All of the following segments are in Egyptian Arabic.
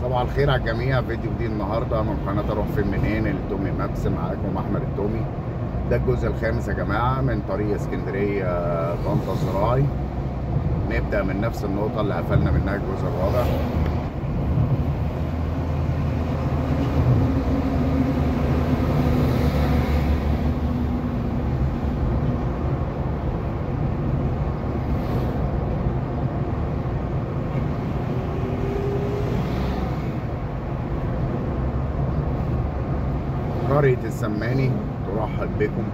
صباح الخير على الجميع فيديو جديد النهارده من قناه اروح فين منين التومي مابس معاكم احمد التومي ده الجزء الخامس يا جماعه من طريق اسكندريه طنطا سراي نبدا من نفس النقطه اللي قفلنا منها الجزء الرابع قرية السماني ترحب بكم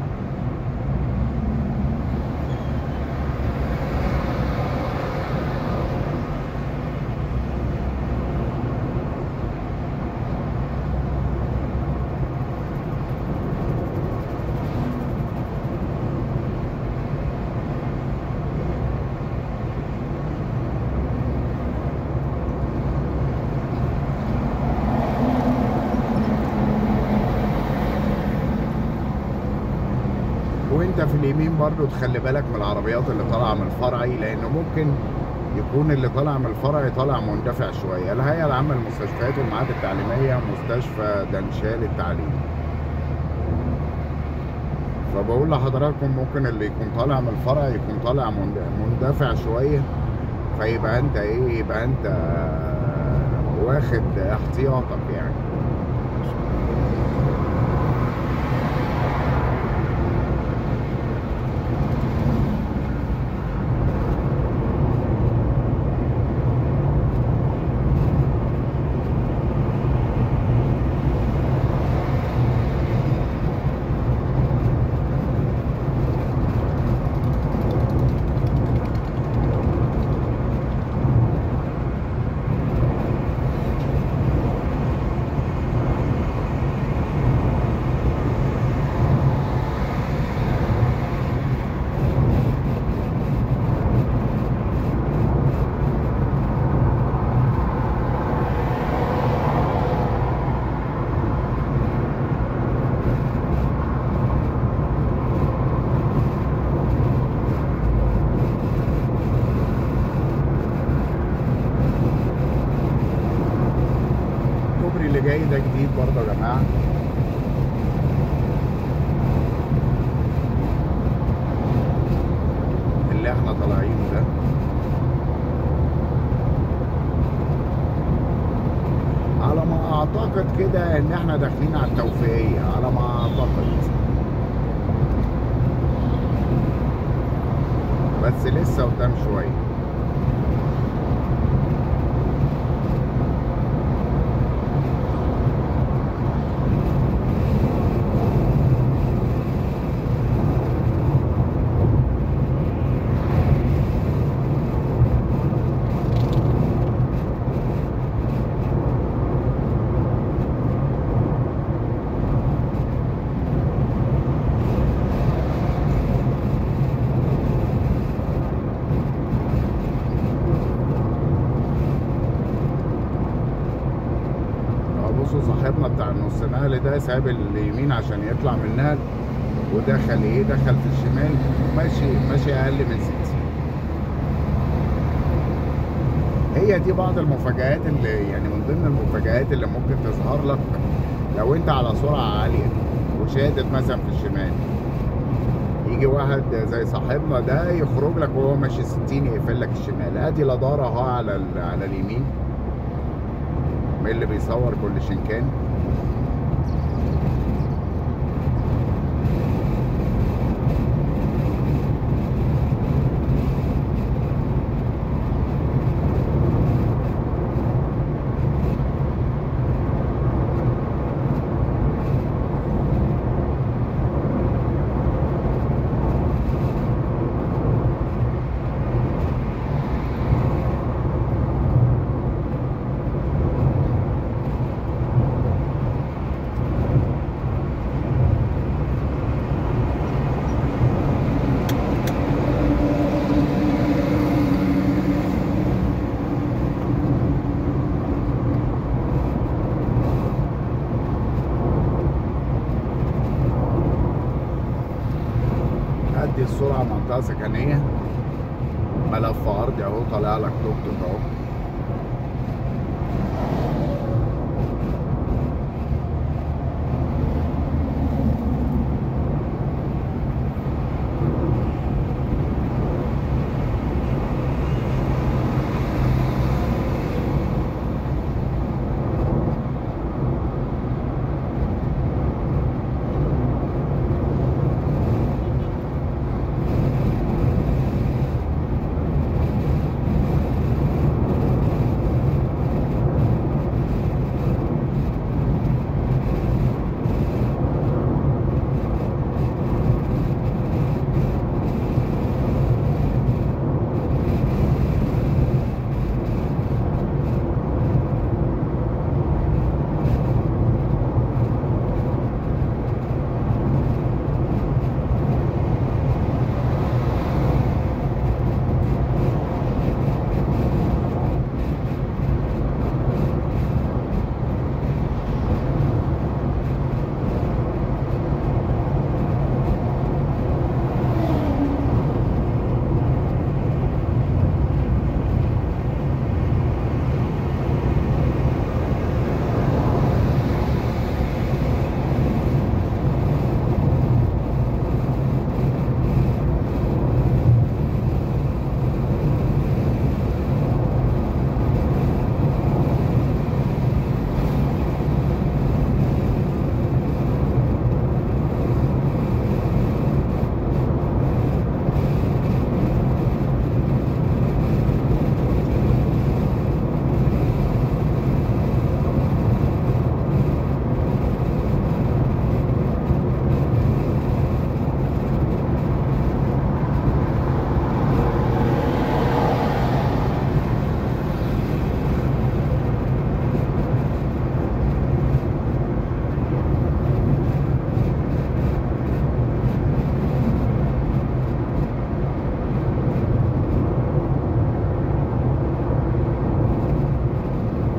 وانت في اليمين برضو تخلي بالك من العربيات اللي طالعه من الفرعي لانه ممكن يكون اللي طالع من الفرعي طالع مندفع شويه الهيئه العامه للمستشفيات والمعاهد التعليميه مستشفى دنشال التعليم فبقول لحضراتكم ممكن اللي يكون طالع من الفرع يكون طالع مندفع شويه فيبقى انت ايه يبقى انت واخد احتياطك يعني اللي جاي ده جديد برضه يا جماعه اللي احنا طالعينه ده على ما اعتقد كده ان احنا داخلين على التوفيقيه على ما اعتقد بس لسه قدام شويه بصوا صاحبنا بتاع النص نقل ده ساب اليمين عشان يطلع من النقل ودخل ايه دخل في الشمال ماشي ماشي اقل من 60 هي دي بعض المفاجآت اللي يعني من ضمن المفاجآت اللي ممكن تظهر لك لو انت على سرعة عالية وشادد مثلا في الشمال يجي واحد زي صاحبنا ده يخرج لك وهو ماشي 60 يقفل لك الشمال ادي الاداره اهو على على اليمين من اللي بيصور كل شنكان دي السرعه منطقه سكنيه ملف ارضي اهو طالع لك توك توك اهو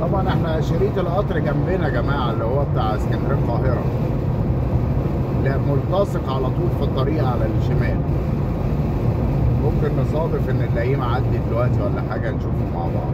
طبعا احنا شريط القطر جنبنا يا جماعه اللي هو بتاع اسكندريه القاهره لا ملتصق على طول في الطريق على الشمال ممكن نصادف ان نلاقيه معدي دلوقتي ولا حاجه نشوفه مع بعض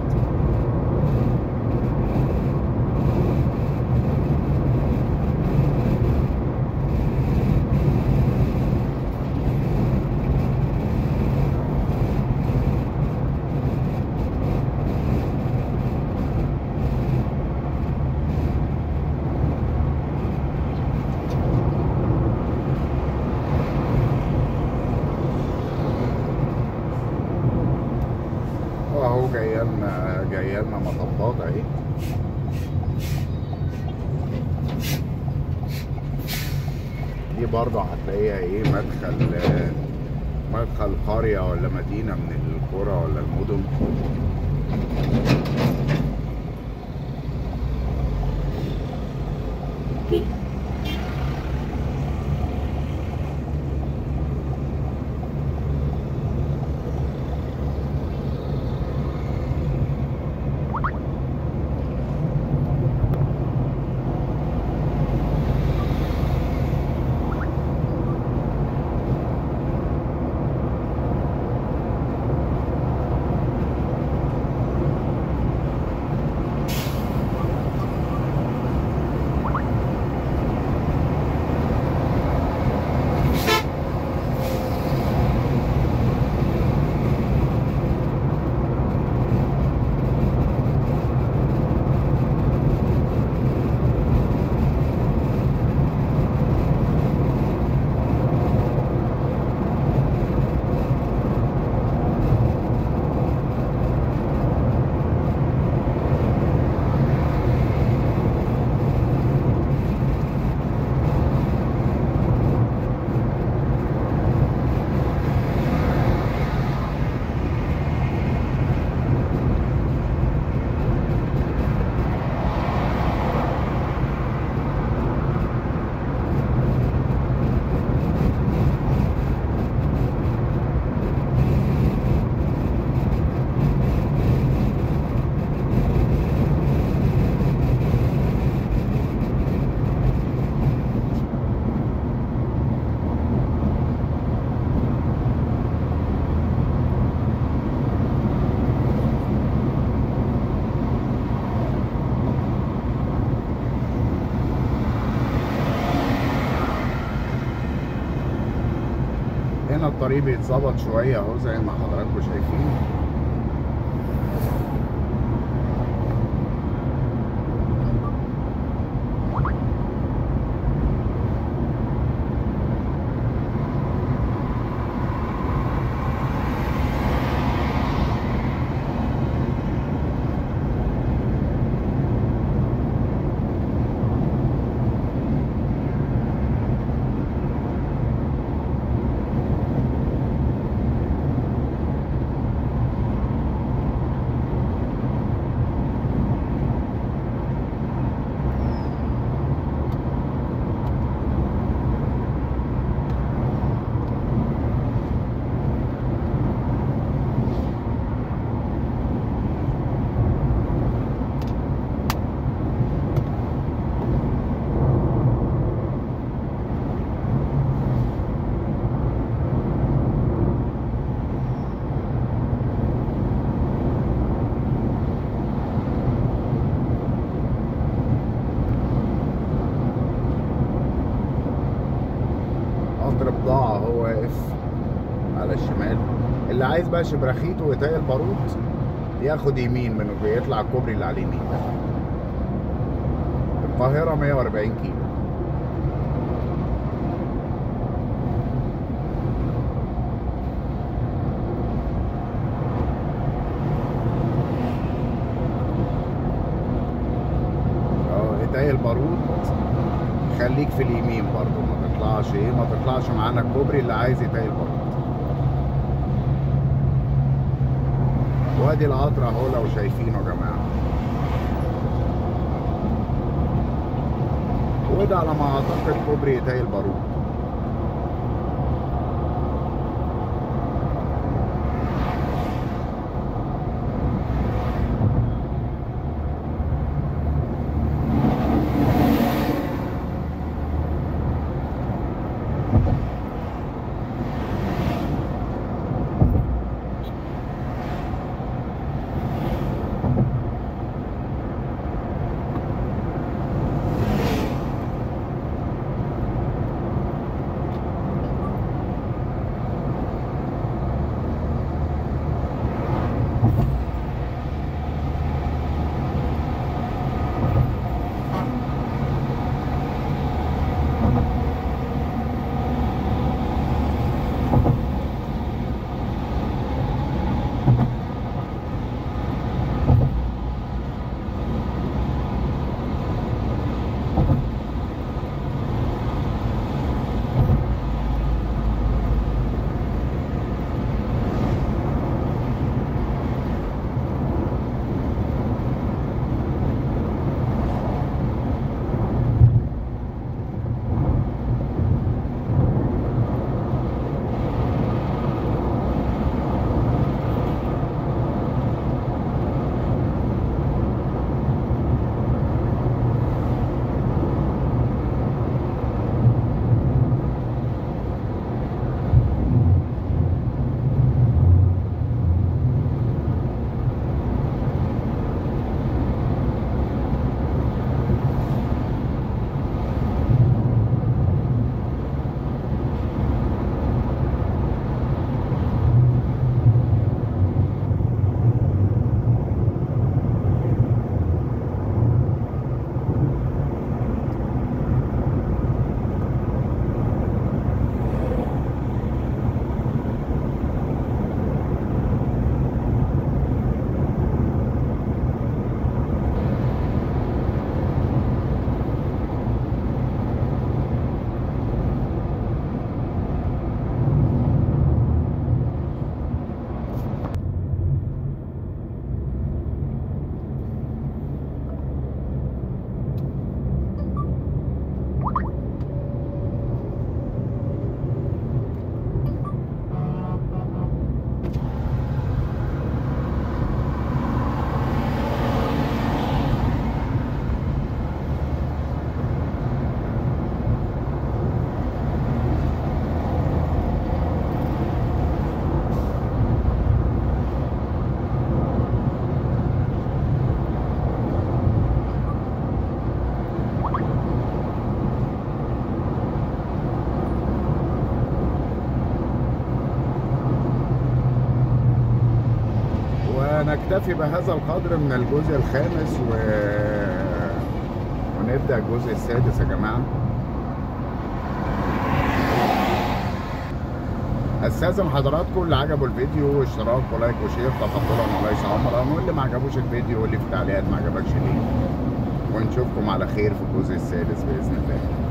واهو جايه لنا جايه لنا مطبات اهي دي برضه هتلاقيها ايه مدخل مدخل قرية ولا مدينة من القرى ولا المدن هنا الطريق بيتظبط شوية اهو زي ما حضراتكم شايفين قطر بضاعة هو واقف على الشمال اللي عايز بقى شبرخيت وإيتاي البارود ياخد يمين منه بيطلع الكوبري اللي على اليمين ده القاهرة 140 كيلو اه إيتاي البارود خليك في اليمين برضو ما تطلعش ايه ما تطلعش معانا الكوبري اللي عايز يتايل برضو وادي القطر اهو لو شايفينه يا جماعه وده على ما اعتقد كوبري يتايل بارود ونكتفي بهذا القدر من الجزء الخامس و... ونبدأ الجزء السادس يا جماعة استاذن حضراتكم اللي عجبوا الفيديو اشتراك ولايك وشير تفضلا وليس امرا واللي ما عجبوش الفيديو واللي في التعليقات ما عجبكش ليه ونشوفكم على خير في الجزء السادس باذن الله